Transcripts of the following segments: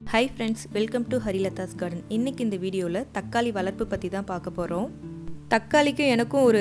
hi friends welcome to ஹரிலதாஸ் garden இன்றைக்கி இந்த வீடியோவில் தக்காளி வளர்ப்பு பற்றி தான் பார்க்க போகிறோம் தக்காளிக்கும் எனக்கும் ஒரு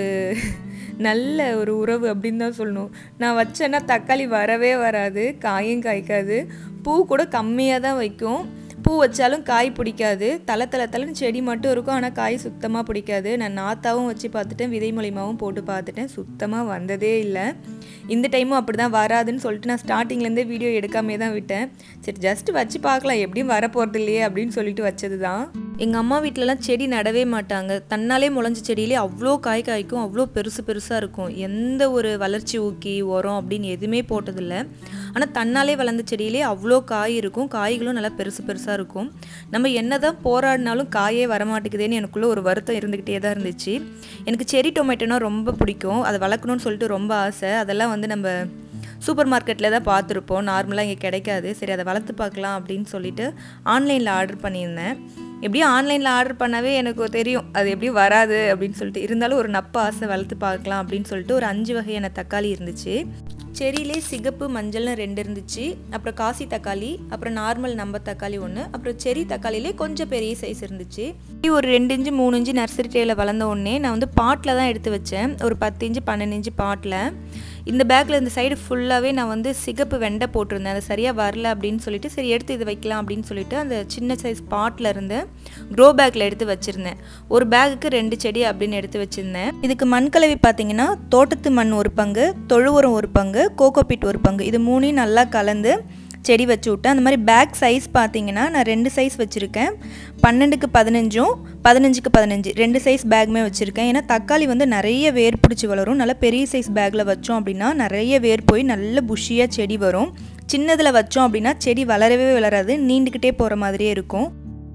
நல்ல ஒரு உறவு அப்படின்னு தான் சொல்லணும் நான் வச்சேன்னா தக்காளி வரவே வராது காயும் காய்க்காது பூ கூட கம்மியாக தான் வைக்கும் பூ வச்சாலும் காய் பிடிக்காது தலை தலை தலைன்னு செடி மட்டும் இருக்கும் ஆனால் காய் சுத்தமாக பிடிக்காது நான் நாத்தாவும் வச்சு பார்த்துட்டேன் விதை மூலியமாகவும் போட்டு பார்த்துட்டேன் சுத்தமாக வந்ததே இல்லை இந்த டைமும் அப்படி தான் வராதுன்னு சொல்லிட்டு நான் ஸ்டார்டிங்லேருந்தே வீடியோ எடுக்காமே தான் விட்டேன் சரி ஜஸ்ட் வச்சு பார்க்கலாம் எப்படியும் வரப்போகிறது இல்லையே அப்படின்னு சொல்லிட்டு வச்சது தான் எங்கள் அம்மா வீட்டிலலாம் செடி நடவே மாட்டாங்க தன்னாலே முளைஞ்ச செடியிலே அவ்வளோ காய் காய்க்கும் அவ்வளோ பெருசு பெருசாக இருக்கும் எந்த ஒரு வளர்ச்சி ஊக்கி உரம் அப்படின்னு எதுவுமே போட்டதில்லை ஆனால் தன்னாலே வளர்ந்த செடியிலே அவ்வளோ காய் இருக்கும் காய்களும் நல்லா பெருசு பெருசாக இருக்கும் நம்ம என்ன தான் போராடினாலும் காயே வரமாட்டேங்குதேன்னு எனக்குள்ளே ஒரு வருத்தம் இருந்துக்கிட்டே தான் இருந்துச்சு எனக்கு செரி டொமேட்டோனா ரொம்ப பிடிக்கும் அதை வளர்க்கணும்னு சொல்லிட்டு ரொம்ப ஆசை அதெல்லாம் வந்து நம்ம சூப்பர் மார்க்கெட்டில் தான் பார்த்துருப்போம் நார்மலாக இங்கே கிடைக்காது சரி அதை வளர்த்து பார்க்கலாம் அப்படின்னு சொல்லிட்டு ஆன்லைனில் ஆர்டர் பண்ணியிருந்தேன் எப்படியும் ஆன்லைனில் ஆர்டர் பண்ணவே எனக்கு தெரியும் அது எப்படி வராது அப்படின்னு சொல்லிட்டு இருந்தாலும் ஒரு நப்ப ஆசை வளர்த்து பார்க்கலாம் அப்படின்னு சொல்லிட்டு ஒரு அஞ்சு வகையான தக்காளி இருந்துச்சு செரியிலே சிகப்பு மஞ்சள்னு ரெண்டு இருந்துச்சு அப்புறம் காசி தக்காளி அப்புறம் நார்மல் நம்ப தக்காளி ஒன்று அப்புறம் செரி தக்காளிலே கொஞ்சம் பெரிய சைஸ் இருந்துச்சு ஒரு ரெண்டு இன்ச்சு மூணு இன்ச்சு நர்சரி ட்ரேயில் வளர்ந்த உடனே நான் வந்து பாட்டில் தான் எடுத்து வச்சேன் ஒரு பத்து இன்ச்சு பன்னெண்டு இன்ச்சு பாட்டில் இந்த பேக்கில் இந்த சைடு ஃபுல்லாகவே நான் வந்து சிகப்பு வெண்டை போட்டிருந்தேன் அது சரியாக வரல அப்படின்னு சொல்லிட்டு சரி எடுத்து இது வைக்கலாம் அப்படின்னு சொல்லிட்டு அந்த சின்ன சைஸ் பாட்டில் இருந்து க்ரோ பேக்கில் எடுத்து வச்சுருந்தேன் ஒரு பேக்குக்கு ரெண்டு செடி அப்படின்னு எடுத்து வச்சுருந்தேன் இதுக்கு மண் கலவை பார்த்தீங்கன்னா தோட்டத்து மண் ஒரு பங்கு தொழு உரம் ஒரு பங்கு கோகோபிட் ஒரு பங்கு இது மூணையும் நல்லா கலந்து செடி வச்சு விட்டேன் அந்த மாதிரி பேக் சைஸ் பார்த்தீங்கன்னா நான் ரெண்டு சைஸ் வச்சுருக்கேன் பன்னெண்டுக்கு பதினஞ்சும் பதினஞ்சுக்கு பதினஞ்சு ரெண்டு சைஸ் பேக்குமே வச்சுருக்கேன் ஏன்னா தக்காளி வந்து நிறைய வேர் பிடிச்சி வளரும் நல்லா பெரிய சைஸ் பேக்கில் வச்சோம் அப்படின்னா நிறைய வேர் போய் நல்ல புஷியாக செடி வரும் சின்னதில் வச்சோம் அப்படின்னா செடி வளரவே வளராது நீண்டுக்கிட்டே போகிற மாதிரியே இருக்கும்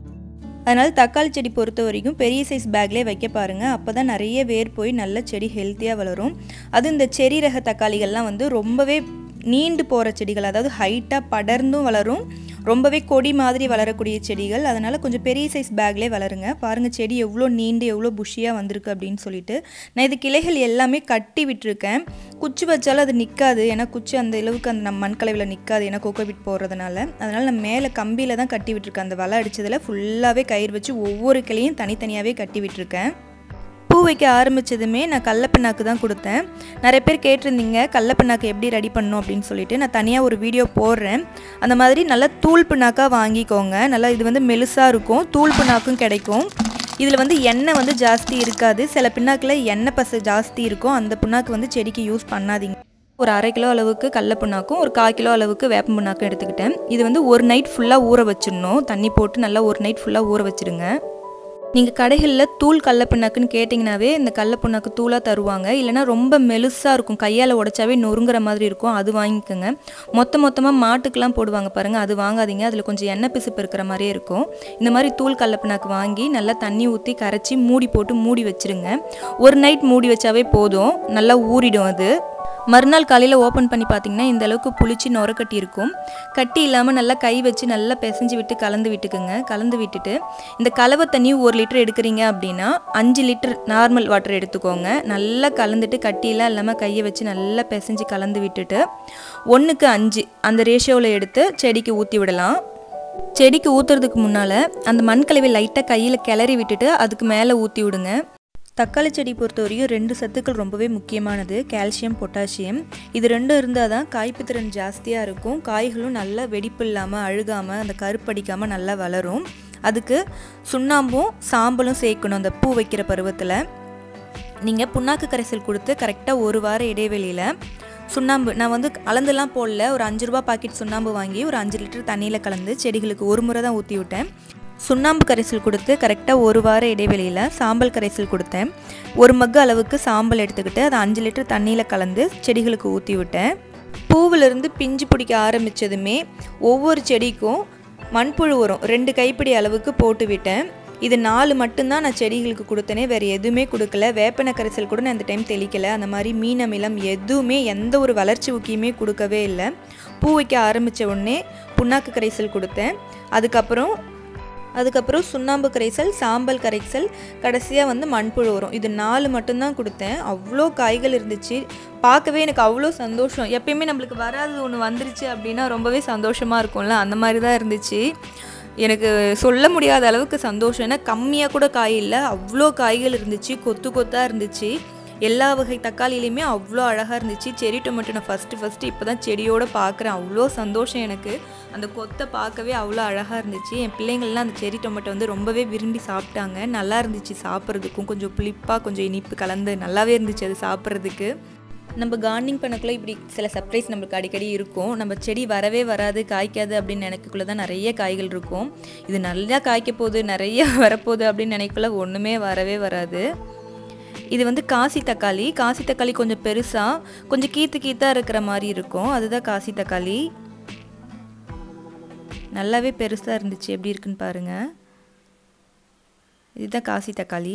அதனால் தக்காளி செடி பொறுத்த வரைக்கும் பெரிய சைஸ் பேக்லேயே வைக்க பாருங்கள் அப்போ தான் நிறைய வேர் போய் நல்ல செடி ஹெல்த்தியாக வளரும் அது இந்த செரி ரக தக்காளிகள்லாம் வந்து ரொம்பவே நீண்டு போகிற செடிகள் அதாவது ஹைட்டாக படர்ந்தும் வளரும் ரொம்பவே கொடி மாதிரி வளரக்கூடிய செடிகள் அதனால் கொஞ்சம் பெரிய சைஸ் பேக்லேயே வளருங்க பாருங்கள் செடி எவ்வளோ நீண்டு எவ்வளோ புஷியாக வந்திருக்கு அப்படின்னு சொல்லிட்டு நான் இது கிளைகள் எல்லாமே கட்டி விட்டுருக்கேன் குச்சி வச்சாலும் அது நிற்காது ஏன்னா குச்சி அந்த அளவுக்கு அந்த நம்ம மண்கலவையில் நிற்காது ஏன்னா கோகோபிட் போடுறதுனால அதனால் நான் மேலே கம்பியில் தான் கட்டி விட்டுருக்கேன் அந்த வலை அடித்ததில் ஃபுல்லாகவே கயிறு வச்சு ஒவ்வொரு கிளையும் தனித்தனியாகவே கட்டி விட்டுருக்கேன் பூ வைக்க ஆரம்பித்ததுமே நான் கடலப்பிண்ணாக்கு தான் கொடுத்தேன் நிறைய பேர் கேட்டிருந்தீங்க கடலப்பிண்ணாக்கு எப்படி ரெடி பண்ணணும் அப்படின்னு சொல்லிட்டு நான் தனியாக ஒரு வீடியோ போடுறேன் அந்த மாதிரி நல்லா தூள் பிண்ணாக்காக வாங்கிக்கோங்க நல்லா இது வந்து மெலுசாக இருக்கும் தூள் பிண்ணாக்கும் கிடைக்கும் இதில் வந்து எண்ணெய் வந்து ஜாஸ்தி இருக்காது சில பிண்ணாக்கில் எண்ணெய் பசு ஜாஸ்தி இருக்கும் அந்த பிண்ணாக்கு வந்து செடிக்கு யூஸ் பண்ணாதீங்க ஒரு அரை கிலோ அளவுக்கு கடல புண்ணாக்கும் ஒரு கால் கிலோ அளவுக்கு வேப்ப புண்ணாக்கும் எடுத்துக்கிட்டேன் இது வந்து ஒரு நைட் ஃபுல்லாக ஊற வச்சிடணும் தண்ணி போட்டு நல்லா ஒரு நைட் ஃபுல்லாக ஊற வச்சிடுங்க நீங்கள் கடைகளில் தூள் கடலப்பிண்ணாக்குன்னு கேட்டிங்கனாவே இந்த கடலப்பிண்ணாக்கு தூளாக தருவாங்க இல்லைனா ரொம்ப மெலுசாக இருக்கும் கையால் உடச்சாவே நொறுங்குற மாதிரி இருக்கும் அது வாங்கிக்கோங்க மொத்த மொத்தமாக மாட்டுக்கெலாம் போடுவாங்க பாருங்கள் அது வாங்காதீங்க அதில் கொஞ்சம் எண்ணெய் பிசுப்பு இருக்கிற மாதிரியே இருக்கும் இந்த மாதிரி தூள் கடலப்பிண்ணாக்கு வாங்கி நல்லா தண்ணி ஊற்றி கரைச்சி மூடி போட்டு மூடி வச்சுருங்க ஒரு நைட் மூடி வச்சாவே போதும் நல்லா ஊறிடும் அது மறுநாள் காலையில் ஓப்பன் பண்ணி பார்த்தீங்கன்னா இந்த அளவுக்கு புளிச்சு நுர கட்டி இருக்கும் கட்டி இல்லாமல் நல்லா கை வச்சு நல்லா பிசைஞ்சு விட்டு கலந்து விட்டுக்குங்க கலந்து விட்டுட்டு இந்த கலவை தண்ணி ஒரு லிட்டர் எடுக்கிறீங்க அப்படின்னா அஞ்சு லிட்டர் நார்மல் வாட்டர் எடுத்துக்கோங்க நல்லா கலந்துட்டு கட்டியெல்லாம் இல்லாமல் கையை வச்சு நல்லா பிசைஞ்சு கலந்து விட்டுட்டு ஒன்றுக்கு அஞ்சு அந்த ரேஷியோவில் எடுத்து செடிக்கு ஊற்றி விடலாம் செடிக்கு ஊற்றுறதுக்கு முன்னால் அந்த மண் கலவை லைட்டாக கையில் கிளறி விட்டுட்டு அதுக்கு மேலே ஊற்றி விடுங்க தக்காளி செடி பொறுத்தவரையும் ரெண்டு சத்துக்கள் ரொம்பவே முக்கியமானது கால்சியம் பொட்டாசியம் இது ரெண்டும் இருந்தால் தான் காய்ப்பு திறன் ஜாஸ்தியாக இருக்கும் காய்களும் நல்லா வெடிப்பு இல்லாமல் அழுகாமல் அந்த கருப்படிக்காமல் நல்லா வளரும் அதுக்கு சுண்ணாம்பும் சாம்பலும் சேர்க்கணும் அந்த பூ வைக்கிற பருவத்தில் நீங்கள் புண்ணாக்கு கரைசல் கொடுத்து கரெக்டாக ஒரு வார இடைவெளியில் சுண்ணாம்பு நான் வந்து அளந்துலாம் போடல ஒரு அஞ்சு ரூபா பாக்கெட் சுண்ணாம்பு வாங்கி ஒரு அஞ்சு லிட்டர் தண்ணியில் கலந்து செடிகளுக்கு ஒரு முறை தான் ஊற்றி விட்டேன் சுண்ணாம்பு கரைசல் கொடுத்து கரெக்டாக ஒரு வார இடைவெளியில் சாம்பல் கரைசல் கொடுத்தேன் ஒரு மக்கு அளவுக்கு சாம்பல் எடுத்துக்கிட்டு அதை அஞ்சு லிட்டர் தண்ணியில் கலந்து செடிகளுக்கு ஊற்றி விட்டேன் பூவிலிருந்து பிஞ்சு பிடிக்க ஆரம்பித்ததுமே ஒவ்வொரு செடிக்கும் மண்புழு உரம் ரெண்டு கைப்பிடி அளவுக்கு போட்டு விட்டேன் இது நாலு மட்டும்தான் நான் செடிகளுக்கு கொடுத்தனே வேறு எதுவுமே கொடுக்கல வேப்பன கரைசல் கூட நான் இந்த டைம் தெளிக்கலை அந்த மாதிரி மீன் அமிலம் எதுவுமே எந்த ஒரு வளர்ச்சி ஊக்கியுமே கொடுக்கவே இல்லை பூ வைக்க ஆரம்பித்த உடனே புண்ணாக்கு கரைசல் கொடுத்தேன் அதுக்கப்புறம் அதுக்கப்புறம் சுண்ணாம்பு கரைசல் சாம்பல் கரைசல் கடைசியாக வந்து மண்புழு உரம் இது நாலு மட்டும்தான் கொடுத்தேன் அவ்வளோ காய்கள் இருந்துச்சு பார்க்கவே எனக்கு அவ்வளோ சந்தோஷம் எப்பயுமே நம்மளுக்கு வராது ஒன்று வந்துருச்சு அப்படின்னா ரொம்பவே சந்தோஷமாக இருக்கும்ல அந்த மாதிரி தான் இருந்துச்சு எனக்கு சொல்ல முடியாத அளவுக்கு சந்தோஷம் ஏன்னா கம்மியாக கூட காய் இல்லை அவ்வளோ காய்கள் இருந்துச்சு கொத்து கொத்தாக இருந்துச்சு எல்லா வகை தக்காளிலையுமே அவ்வளோ அழகாக இருந்துச்சு செரி டொமேட்டோ நான் ஃபஸ்ட்டு ஃபஸ்ட்டு இப்போ தான் செடியோடு பார்க்குறேன் அவ்வளோ சந்தோஷம் எனக்கு அந்த கொத்தை பார்க்கவே அவ்வளோ அழகாக இருந்துச்சு என் பிள்ளைங்கள்லாம் அந்த செரி டொமேட்டோ வந்து ரொம்பவே விரும்பி சாப்பிட்டாங்க நல்லா இருந்துச்சு சாப்பிட்றதுக்கும் கொஞ்சம் புளிப்பாக கொஞ்சம் இனிப்பு கலந்து நல்லாவே இருந்துச்சு அது சாப்பிட்றதுக்கு நம்ம கார்டனிங் பண்ணக்குள்ளே இப்படி சில சர்ப்ரைஸ் நம்மளுக்கு அடிக்கடி இருக்கும் நம்ம செடி வரவே வராது காய்க்காது அப்படின்னு நினைக்கக்குள்ள தான் நிறைய காய்கள் இருக்கும் இது நல்லா காய்க்க போகுது நிறைய வரப்போகுது அப்படின்னு நினைக்கக்குள்ள ஒன்றுமே வரவே வராது இது வந்து காசி தக்காளி காசி தக்காளி கொஞ்சம் பெருசாக கொஞ்சம் கீத்து கீத்தாக இருக்கிற மாதிரி இருக்கும் அதுதான் காசி தக்காளி நல்லாவே பெருசாக இருந்துச்சு எப்படி இருக்குன்னு பாருங்கள் இதுதான் காசி தக்காளி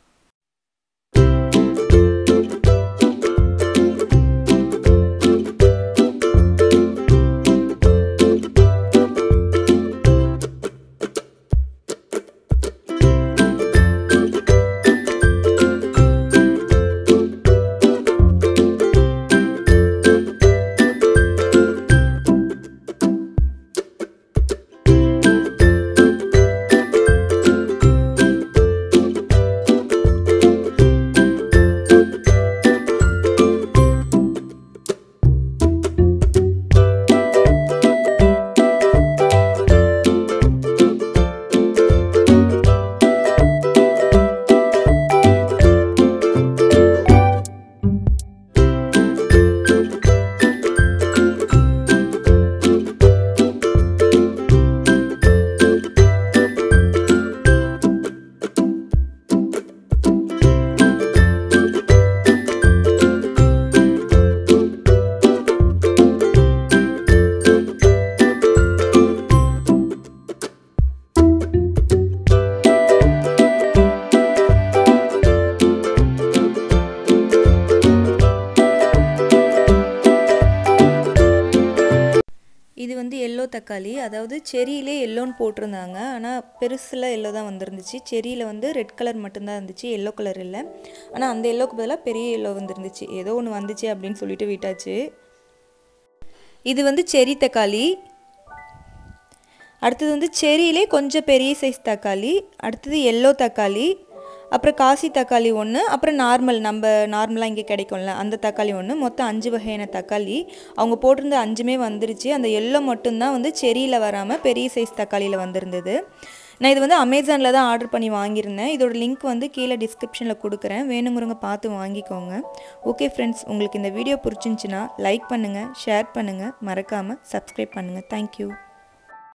இது வந்து எல்லோ தக்காளி அதாவது செரியிலே எல்லோன்னு போட்டிருந்தாங்க ஆனால் பெருசில் எல்லோ தான் வந்துருந்துச்சு செரியில் வந்து ரெட் கலர் மட்டும்தான் இருந்துச்சு எல்லோ கலர் இல்லை ஆனால் அந்த எல்லோக்கு பதிலாக பெரிய எல்லோ வந்துருந்துச்சு ஏதோ ஒன்று வந்துச்சு அப்படின்னு சொல்லிட்டு விட்டாச்சு இது வந்து செரி தக்காளி அடுத்தது வந்து செரியிலே கொஞ்சம் பெரிய சைஸ் தக்காளி அடுத்தது எல்லோ தக்காளி அப்புறம் காசி தக்காளி ஒன்று அப்புறம் நார்மல் நம்ம நார்மலாக இங்கே கிடைக்கும்ல அந்த தக்காளி ஒன்று மொத்தம் அஞ்சு வகையான தக்காளி அவங்க போட்டிருந்த அஞ்சுமே வந்துருச்சு அந்த எல்லோ மட்டும்தான் வந்து செரியில் வராமல் பெரிய சைஸ் தக்காளியில் வந்திருந்தது நான் இது வந்து அமேசானில் தான் ஆர்டர் பண்ணி வாங்கியிருந்தேன் இதோட லிங்க் வந்து கீழே டிஸ்கிரிப்ஷனில் கொடுக்குறேன் வேணுங்கிறவங்க பார்த்து வாங்கிக்கோங்க ஓகே ஃப்ரெண்ட்ஸ் உங்களுக்கு இந்த வீடியோ பிடிச்சிருந்துச்சின்னா லைக் பண்ணுங்கள் ஷேர் பண்ணுங்கள் மறக்காமல் சப்ஸ்கிரைப் பண்ணுங்கள் தேங்க்யூ